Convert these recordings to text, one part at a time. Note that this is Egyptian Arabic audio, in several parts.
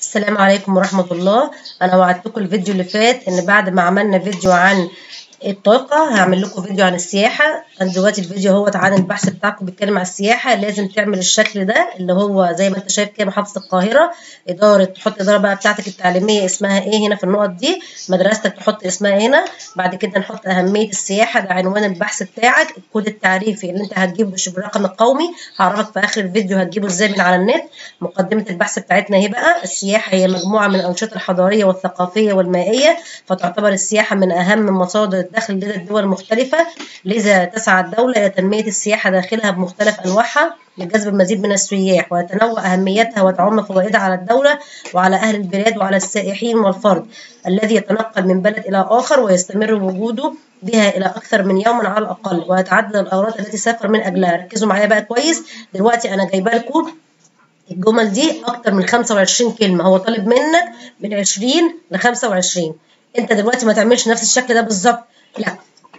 السلام عليكم ورحمة الله أنا وعدتكم الفيديو اللي فات إن بعد ما عملنا فيديو عن الطاقة هعمل لكم فيديو عن السياحة أنا دلوقتي الفيديو هو عن البحث بتاعكم بيتكلم عن السياحة لازم تعمل الشكل ده اللي هو زي ما أنت شايف كده محافظة القاهرة إدارة تحط إدارة بقى بتاعتك التعليمية اسمها إيه هنا في النقط دي مدرستك تحط اسمها هنا بعد كده نحط أهمية السياحة ده عنوان البحث بتاعك الكود التعريفي اللي أنت هتجيبه بالرقم القومي هعرفك في آخر الفيديو هتجيبه إزاي من على النت مقدمة البحث بتاعتنا اهي بقى السياحة هي مجموعة من الأنشطة الحضارية والثقافية والمائية فتعتبر السياحة من أهم مصادر الدخل لدى الدول المختلفة لذا تسعى الدولة إلى تنمية السياحة داخلها بمختلف أنواعها لجذب المزيد من السياح ويتنوع أهميتها وتعم فوائدها على الدولة وعلى أهل البلاد وعلى السائحين والفرد الذي يتنقل من بلد إلى آخر ويستمر وجوده بها إلى أكثر من يوم على الأقل ويتعدد الأغراض التي سافر من أجلها ركزوا معايا بقى كويس دلوقتي أنا جايبه لكم الجمل دي اكتر من 25 كلمه هو طالب منك من 20 ل 25 انت دلوقتي ما تعملش نفس الشكل ده بالظبط لا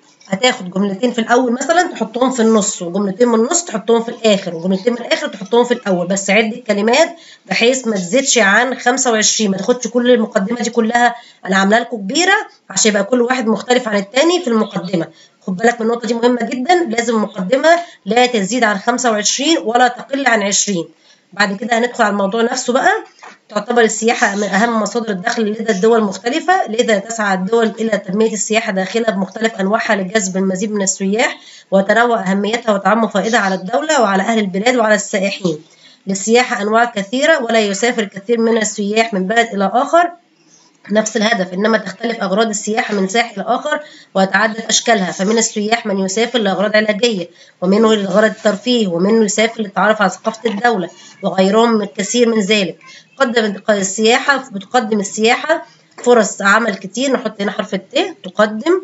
هتاخد جملتين في الاول مثلا تحطهم في النص وجملتين من النص تحطهم في الاخر وجملتين من الاخر تحطهم في الاول بس عد الكلمات بحيث ما تزيدش عن 25 ما تاخدش كل المقدمه دي كلها انا عاملاها لكم كبيره عشان يبقى كل واحد مختلف عن التاني في المقدمه خد بالك من النقطه دي مهمه جدا لازم المقدمه لا تزيد عن 25 ولا تقل عن 20 بعد كده هندخل على الموضوع نفسه بقى تعتبر السياحة من أهم مصادر الدخل لدى الدول المختلفة لذا تسعى الدول إلى تنمية السياحة داخلها بمختلف أنواعها لجذب المزيد من السياح وتنوع أهميتها وتعم فائدها على الدولة وعلى أهل البلاد وعلى السائحين للسياحة أنواع كثيرة ولا يسافر الكثير من السياح من بلد إلى آخر نفس الهدف إنما تختلف أغراض السياحة من ساحل لآخر وتتعدد أشكالها فمن السياح من يسافر لأغراض علاجية ومنه لغرض الترفيه ومنه يسافر للتعرف على ثقافة الدولة وغيرهم من الكثير من ذلك قدم السياحة بتقدم السياحة فرص عمل كتير نحط هنا حرف الت تقدم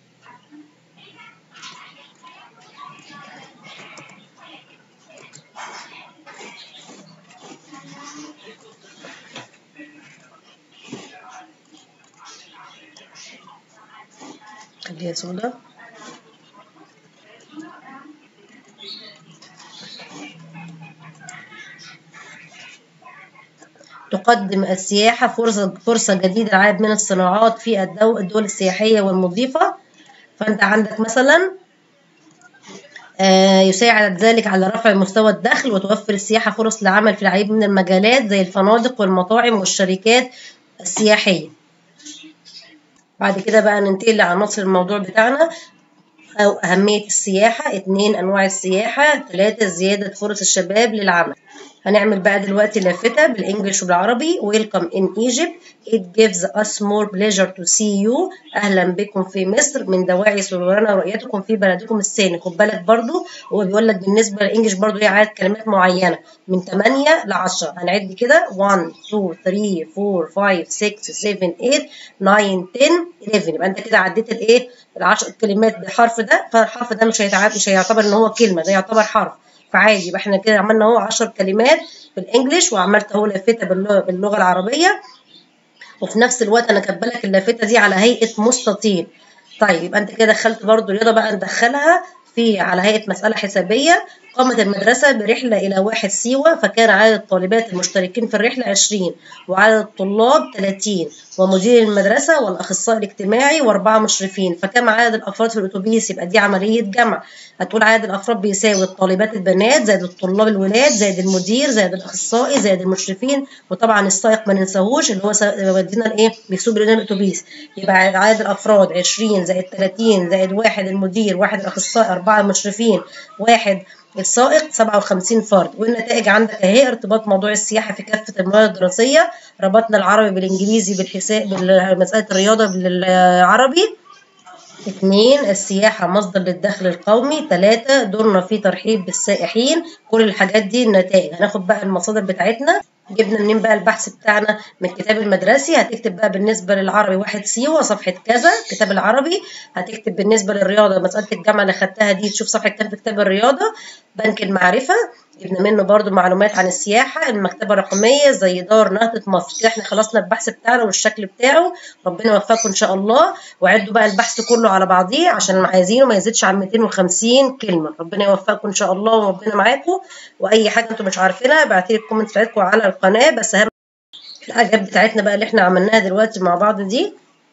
خليها سودة تقدم السياحة فرصة فرصة جديدة للعدد من الصناعات في الدول, الدول السياحية والمضيفة فأنت عندك مثلا يساعد ذلك على رفع مستوى الدخل وتوفر السياحة فرص لعمل في العديد من المجالات زي الفنادق والمطاعم والشركات السياحية بعد كده بقى ننتقل لعناصر الموضوع بتاعنا أو أهمية السياحة اتنين أنواع السياحة تلاتة زيادة فرص الشباب للعمل هنعمل بقى دلوقتي لافتة بالإنجليش وبالعربي Welcome in Egypt It gives us more pleasure to see you أهلا بكم في مصر من دواعي سرورنا ورؤيتكم في بلدكم الثاني خد بالك برضو هو بيقول لك بالنسبة للإنجليش برضو هي عدد كلمات معينة من 8 ل 10 هنعد كده 1 2 3 4 5 6 7 8 9 10 11 يبقى أنت كده عديت الإيه العشر كلمات بالحرف ده فالحرف ده مش هيتعرف مش هيعتبر إن هو كلمة ده يعتبر حرف فعادي يبقى احنا كده عملنا اهو 10 كلمات بالانجلش وعملت اهو لافته باللغه العربيه وفي نفس الوقت انا كاتبه لك اللافته دي على هيئه مستطيل طيب يبقى انت كده دخلت برضو رياضه بقى ندخلها في على هيئه مساله حسابيه قامت المدرسة برحلة إلى واحد سيوة فكان عدد الطالبات المشتركين في الرحلة 20 وعدد الطلاب 30 ومدير المدرسة والأخصائي الاجتماعي وأربعة مشرفين فكم عدد الأفراد في الأتوبيس يبقى دي عملية جمع هتقول عدد الأفراد بيساوي الطالبات البنات زائد الطلاب الولاد زائد المدير زائد الأخصائي زائد المشرفين وطبعا السائق ما ننساهوش اللي هو ودينا الإيه بيسوق لنا الأتوبيس يبقى عدد الأفراد 20 زائد 30 زائد واحد المدير واحد الأخصائي أربعة المشرفين واحد السائق 57 فرد والنتائج عندك اهي ارتباط موضوع السياحه في كافه المواد الدراسيه ربطنا العربي بالانجليزي بالحساب بمساله الرياضه بالعربي اثنين السياحة مصدر للدخل القومي ثلاثة دورنا في ترحيب بالسائحين كل الحاجات دي النتائج هناخد بقى المصادر بتاعتنا جبنا منين بقى البحث بتاعنا من الكتاب المدرسي هتكتب بقى بالنسبة للعربي واحد سيوة صفحة كذا كتاب العربي هتكتب بالنسبة للرياضة مسألة الجامعة اللي خدتها دي تشوف صفحة كام في كتاب الرياضة بنك المعرفة جبنا منه برضو معلومات عن السياحة المكتبة الرقمية زي دار نهضة مصر كده احنا خلصنا البحث بتاعنا والشكل بتاعه ربنا يوفقكم ان شاء الله وعدوا بقى البحث كله على بعضيه عشان عايزينه ما يزيدش عن 250 كلمة ربنا يوفقكم ان شاء الله وربنا معاكم واي حاجة انتم مش عارفينها ابعتيلي الكومنت بتاعتكم على القناة بس اهم الحاجات بتاعتنا بقى اللي احنا عملناها دلوقتي مع بعض دي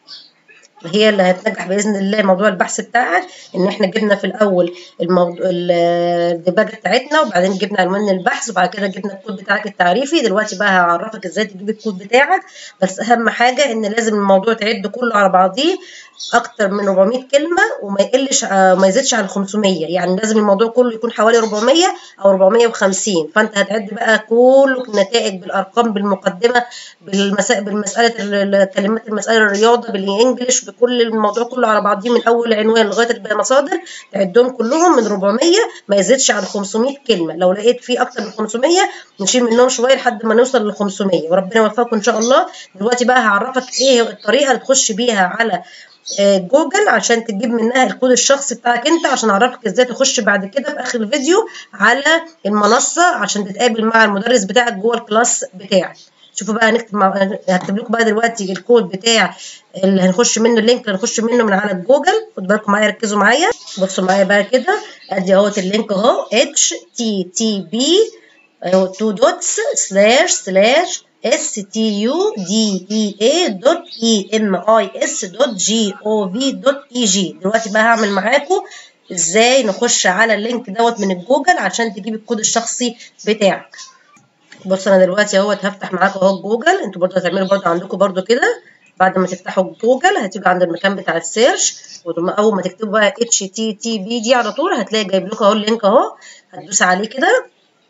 هي اللي هتنجح باذن الله موضوع البحث بتاعك ان احنا جبنا في الاول الموضوع الديباجه بتاعتنا وبعدين جبنا عنوان البحث وبعد كده جبنا الكود بتاعك التعريفي دلوقتي بقى هعرفك ازاي تجيب الكود بتاعك بس اهم حاجه ان لازم الموضوع تعد كله على بعضيه اكتر من 400 كلمه وما يقلش ما يزيدش عن 500 يعني لازم الموضوع كله يكون حوالي 400 او 450 فانت هتعد بقى كل النتائج بالارقام بالمقدمه بالمسائل بالمساله كلمات المساله الرياضه بالانجلش بكل الموضوع كله على بعضيه من اول عنوان لغايه المصادر تعدهم كلهم من 400 ما يزيدش عن 500 كلمه لو لقيت فيه اكتر من 500 نشيل منهم شويه لحد ما نوصل ل 500 وربنا يوفقكم ان شاء الله دلوقتي بقى هعرفك ايه الطريقه اللي تخش بيها على جوجل عشان تجيب منها الكود الشخصي بتاعك انت عشان اعرفك ازاي تخش بعد كده في اخر الفيديو على المنصه عشان تتقابل مع المدرس بتاعك جوه الكلاس بتاعك شوفوا بقى هنكتب مع... هكتب لكم بقى دلوقتي الكود بتاع اللي هنخش منه اللينك اللي هنخش منه من على جوجل خدوا بالكم معايا ركزوا معايا بصوا معايا بقى كده ادي اهوت اللينك اهو اتش تي تي بي تو دوتس سلاش سلاش s t u d e a دوت e m i s دوت g o v دوت e g دلوقتي بقى هعمل معاكم ازاي نخش على اللينك دوت من الجوجل عشان تجيب الكود الشخصي بتاعك بص انا دلوقتي اهوت هفتح معاكم اهو جوجل انتوا برضه هتعملوا برضه عندكم برضه كده بعد ما تفتحوا جوجل هتيجوا عند المكان بتاع السيرش اول ما تكتبوا بقى اتش تي تي بي دي على طول هتلاقي جايب لكم اهو اللينك اهو هتدوس عليه كده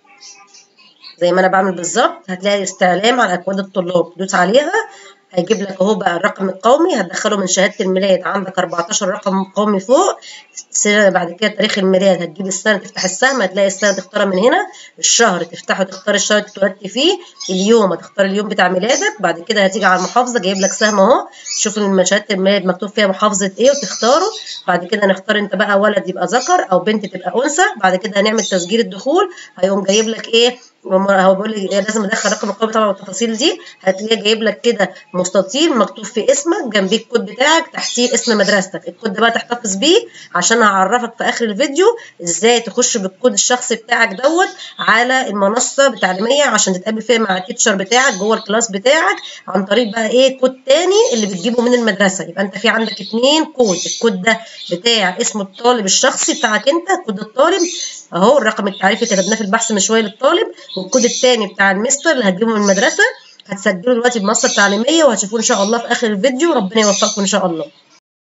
زي ما انا بعمل بالظبط هتلاقي استعلام على اكواد الطلاب دوس عليها هيجيب لك اهو بقى الرقم القومي هتدخله من شهاده الميلاد عندك 14 رقم قومي فوق السنه بعد كده تاريخ الميلاد هتجيب السنه تفتح السهم هتلاقي السنه تختارها من هنا الشهر تفتحه تختار الشهر اللي اتولدت فيه اليوم هتختار اليوم بتاع ميلادك بعد كده هتيجي على المحافظه جايب لك سهم اهو تشوف ان شهاده الميلاد مكتوب فيها محافظه ايه وتختاره بعد كده نختار انت بقى ولد يبقى ذكر او بنت تبقى انثى بعد كده هنعمل تسجيل الدخول هيقوم جايب لك ايه هو بيقول لي لازم ادخل رقم القومي طبعا والتفاصيل دي هتلاقيه جايب لك كده مستطيل مكتوب فيه اسمك جنبيه الكود بتاعك تحتيه اسم مدرستك الكود ده بقى تحتفظ بيه عشان هعرفك في اخر الفيديو ازاي تخش بالكود الشخصي بتاعك دوت على المنصه التعليميه عشان تتقابل فيها مع التيتشر بتاعك جوه الكلاس بتاعك عن طريق بقى ايه كود تاني اللي بتجيبه من المدرسه يبقى انت في عندك اتنين كود الكود ده بتاع اسم الطالب الشخصي بتاعك انت كود الطالب اهو الرقم التعريفي كتبناه في البحث من شويه للطالب والكود الثاني بتاع المستر اللي هتجيبه من المدرسه هتسجله دلوقتي بمنصه التعليميه وهتشوفوه ان شاء الله في اخر الفيديو ربنا يوفقكم ان شاء الله